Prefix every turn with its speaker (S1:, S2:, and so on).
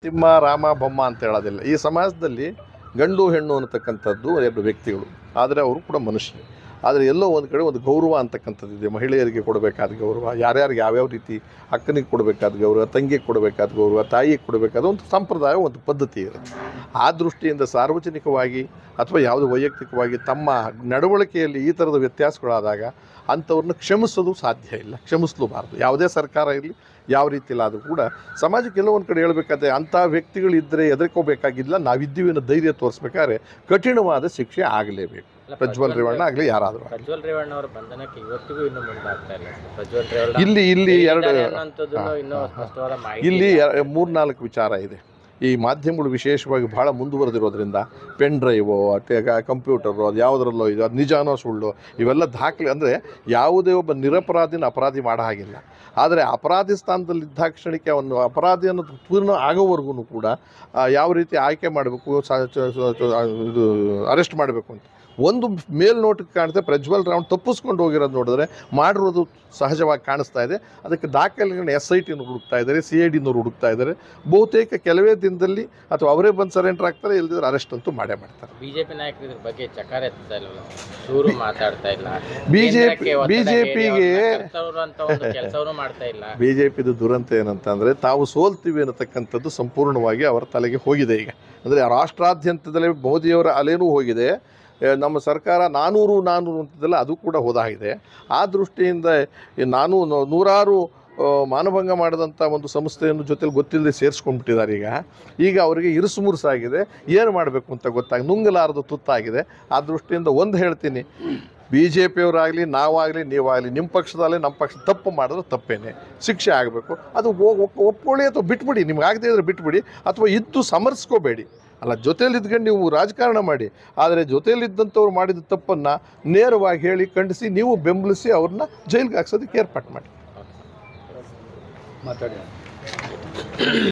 S1: ಸಿಂಹ ರಾಮ ಬೊಮ್ಮ ಅಂತ ಹೇಳೋದಿಲ್ಲ ಈ ಸಮಾಜದಲ್ಲಿ ಗಂಡು ಹೆಣ್ಣು ಅನ್ನತಕ್ಕಂಥದ್ದು ಎರಡು ವ್ಯಕ್ತಿಗಳು ಆದರೆ ಅವರು ಕೂಡ ಮನುಷ್ಯರು ಆದರೆ ಎಲ್ಲೋ ಒಂದು ಕಡೆ ಒಂದು ಗೌರವ ಅಂತಕ್ಕಂಥದ್ದು ಇದೆ ಮಹಿಳೆಯರಿಗೆ ಕೊಡಬೇಕಾದ ಗೌರವ ಯಾರ್ಯಾರಿಗೆ ಯಾವ್ಯಾವ ರೀತಿ ಅಕ್ಕನಿಗೆ ಕೊಡಬೇಕಾದ ಗೌರವ ತಂಗಿಗೆ ಕೊಡಬೇಕಾದ ಗೌರವ ತಾಯಿಗೆ ಕೊಡಬೇಕಾದ ಒಂದು ಸಂಪ್ರದಾಯ ಒಂದು ಪದ್ಧತಿ ಇರುತ್ತೆ ಆ ದೃಷ್ಟಿಯಿಂದ ಸಾರ್ವಜನಿಕವಾಗಿ ಅಥವಾ ಯಾವುದೇ ವೈಯಕ್ತಿಕವಾಗಿ ತಮ್ಮ ನಡವಳಿಕೆಯಲ್ಲಿ ಈ ಥರದ ವ್ಯತ್ಯಾಸಗಳಾದಾಗ ಅಂಥವ್ರನ್ನ ಕ್ಷಮಿಸೋದು ಸಾಧ್ಯ ಇಲ್ಲ ಕ್ಷಮಿಸಲೂಬಾರ್ದು ಯಾವುದೇ ಸರ್ಕಾರ ಇರಲಿ ಯಾವ ರೀತಿಲಾದರೂ ಕೂಡ ಸಮಾಜಕ್ಕೆ ಎಲ್ಲೋ ಒಂದು ಕಡೆ ಹೇಳ್ಬೇಕಾದ್ರೆ ಅಂಥ ವ್ಯಕ್ತಿಗಳಿದ್ದರೆ ಎದುರ್ಕೋಬೇಕಾಗಿಲ್ಲ ನಾವಿದ್ದೀವಿ ಅನ್ನೋ ಧೈರ್ಯ ತೋರಿಸ್ಬೇಕಾದ್ರೆ ಕಠಿಣವಾದ ಶಿಕ್ಷೆ ಆಗಲೇಬೇಕು
S2: ಅಲ್ಲ,
S1: ಪ್ರಜ್ವಲ್ ರೇವಣ್ಣ ಆಗಲಿ ಯಾರಾದರೂ ಆಗ್ಲಿ.
S2: ಪ್ರಜ್ವಲ್ ರೇವಣ್ಣ ಅವರ ಬಂಧನಕ್ಕೆ ಇವತ್ತಿಗೂ ಇನ್ನೂ ಮುಂದಾಗ್ತಾ ಇಲ್ಲ ಸರ್. ಪ್ರಜ್ವಲ್ ರೇವಣ್ಣ
S1: ಇಲ್ಲಿ ಇಲ್ಲಿ ಎರಡು
S2: ಎಲ್ಲಿದ್ದಾರೆ ಅನ್ನೋಂಥದ್ದನ್ನು
S1: ಹಾ,
S2: ಇನ್ನೂ
S1: ಹಾ, ಹಾ.
S2: ಸ್ಪಷ್ಟವಾದ ಮಾಹಿತಿ
S1: ಇಲ್ಲಿ
S2: ಇಲ್ಲ.
S1: ಎ- ಮೂರ್ನಾಲ್ಕು ವಿಚಾರ ಇದೆ ಈ ಮಾಧ್ಯಮಗಳು ವಿಶೇಷವಾಗಿ ಬಹಳ ಮುಂದುವರೆದಿರೋದ್ರಿಂದ ಪೆನ್ ಡ್ರೈವು ಕಂಪ್ಯೂಟರು ಅದು ಯಾವುದರಲ್ಲೋ ಇದು ಅದು ನಿಜಾನೋ ಸುಳ್ಳು ಇವೆಲ್ಲ ದಾಖಲೆ ಅಂದರೆ ಯಾವುದೇ ಒಬ್ಬ ನಿರಪರಾಧಿನ ಅಪರಾಧಿ ಮಾಡೋ ಹಾಗಿಲ್ಲ ಆದರೆ ಅಪರಾಧಿ ಸ್ಥಾನದಲ್ಲಿ ಕ್ಷಣಕ್ಕೆ ಅವನು ಅಪರಾಧಿ ಅನ್ನೋದು ಪೂರ್ಣ ಆಗೋವರೆಗೂ ಕೂಡ ಆ, ಯಾವ ರೀತಿ ಆಯ್ಕೆ ಮಾಡಬೇಕು ಇದು ಅರೆಸ್ಟ್ ಮಾಡಬೇಕು ಅಂತ ಒಂದು ಮೇಲ್ನೋಟಕ್ಕೆ ಕಾಣುತ್ತೆ ಪ್ರಜ್ವಲ್ ರಾವ್ ತಪ್ಪಿಸ್ಕೊಂಡು ಹೋಗಿರೋದು ನೋಡಿದ್ರೆ ಮಾಡಿರೋದು ಸಹಜವಾಗಿ ಕಾಣಿಸ್ತಾ ಇದೆ ಅದಕ್ಕೆ ದಾಖಲೆಗಳನ್ನ ಎಸ್ ಐ ಟಿನವ್ರು ಹುಡುಕ್ತಾ ಇದ್ದಾರೆ ಸಿ ಐ ಡಿನವ್ರು ಹುಡುಕ್ತಾ ಇದ್ದಾರೆ ಬಹುತೇಕ ಕೆಲವೇ ದಿನದಲ್ಲಿ ಅಥವಾ ಅವರೇ ಬಂದು ಸರೆಂಡರ್ ಆಗ್ತಾರೆ ಇಲ್ಲದಿದ್ರೆ ಅರೆಸ್ಟ್ ಅಂತೂ ಮಾಡೇ ಮಾಡ್ತಾರೆ
S2: ಬಿಜೆಪಿ ನಾಯಕರು ಇದ್ರ ಬಗ್ಗೆ ಚಕಾರ ಎತ್ತಾ ಇಲ್ಲ ಚೂರು ಮಾತಾಡ್ತಾ ಇಲ್ಲ
S1: ಬಿಜೆಪಿ ಬಿಜೆಪಿಗೆ
S2: ಅಂತ ಒಂದು ಕೆಲಸವನ್ನು ಮಾಡ್ತಾ ಇಲ್ಲ
S1: ಬಿ ಜೆ ಪಿದು ದುರಂತ ಏನಂತಂದರೆ ತಾವು ಸೋಲ್ತೀವಿ ಅನ್ನತಕ್ಕಂಥದ್ದು ಸಂಪೂರ್ಣವಾಗಿ ಅವರ ತಲೆಗೆ ಹೋಗಿದೆ ಈಗ ಅಂದರೆ ರಾಷ್ಟ್ರಾದ್ಯಂತದಲ್ಲಿ ಮೋದಿಯವರ ಅಲೆನೂ ಹೋಗಿದೆ ಆ, ನಮ್ಮ ಸರ್ಕಾರ ನಾನೂರು ನಾನೂರು ಅಂತದಲ್ಲ ಅದು ಕೂಡ ಹೋದಾಗಿದೆ ಆ ದೃಷ್ಟಿಯಿಂದ ಈ ನಾನು ನೂ- ನೂರಾರು ಆ, ಮಾನಭಂಗ ಮಾಡಿದಂಥ ಒಂದು ಸಂಸ್ಥೆಯನ್ನು ಜೊತೆಲಿ ಗೊತ್ತಿಲ್ಲದೆ ಸೇರಿಸ್ಕೊಂಡ್ಬಿಟ್ಟಿದ್ದಾರೆ ಈಗ ಈಗ ಅವರಿಗೆ ಇರುಸು ಮುರುಸಾಗಿದೆ ಏನು ಮಾಡಬೇಕು ಅಂತ ಗೊತ್ತಾಗಿ ನುಂಗಲಾರದು ತುತ್ತಾಗಿದೆ ಆ ದೃಷ್ಟಿಯಿಂದ ಒಂದು ಹೇಳ್ತೀನಿ ಬಿ ಜೆ ಪಿಯವರಾಗಲಿ ನಾವಾಗಲಿ ನೀವಾಗಲಿ ನಿಮ್ಮ ಪಕ್ಷದಲ್ಲೇ ನಮ್ಮ ಪಕ್ಷ ತಪ್ಪು ಮಾಡಿದ್ರೆ ತಪ್ಪೇನೆ ಶಿಕ್ಷೆ ಆಗಬೇಕು ಅದು ಒ- ಒಪ್- ಒಪ್ಕೊಳ್ಳಿ ಅಥವಾ ಬಿಟ್ಬಿಡಿ ನಿಮ್ಗೆ ಆಗದೇ ಇದ್ರೆ ಬಿಟ್ಬಿಡಿ ಅಥವಾ ಇದ್ದು ಸಮರ್ಸ್ಕೋಬೇಡಿ ಅಲ್ಲ ಜೊತೆಯಲ್ಲಿ ಇದ್ಕೊಂಡು ನೀವು ರಾಜಕಾರಣ ಮಾಡಿ ಆದರೆ ಜೊತೆಯಲ್ಲಿದ್ದಂಥವ್ರು ಮಾಡಿದ ತಪ್ಪನ್ನು ನೇರವಾಗಿ ಹೇಳಿ ಖಂಡಿಸಿ ನೀವು ಬೆಂಬಲಿಸಿ ಅವ್ರನ್ನ ಜೈಲಿಗೆ ಹಾಕ್ಸೋದಕ್ಕೆ ಏರ್ಪಾಟ್ ಮಾಡಿ
S3: ಮಾತಾಡಿ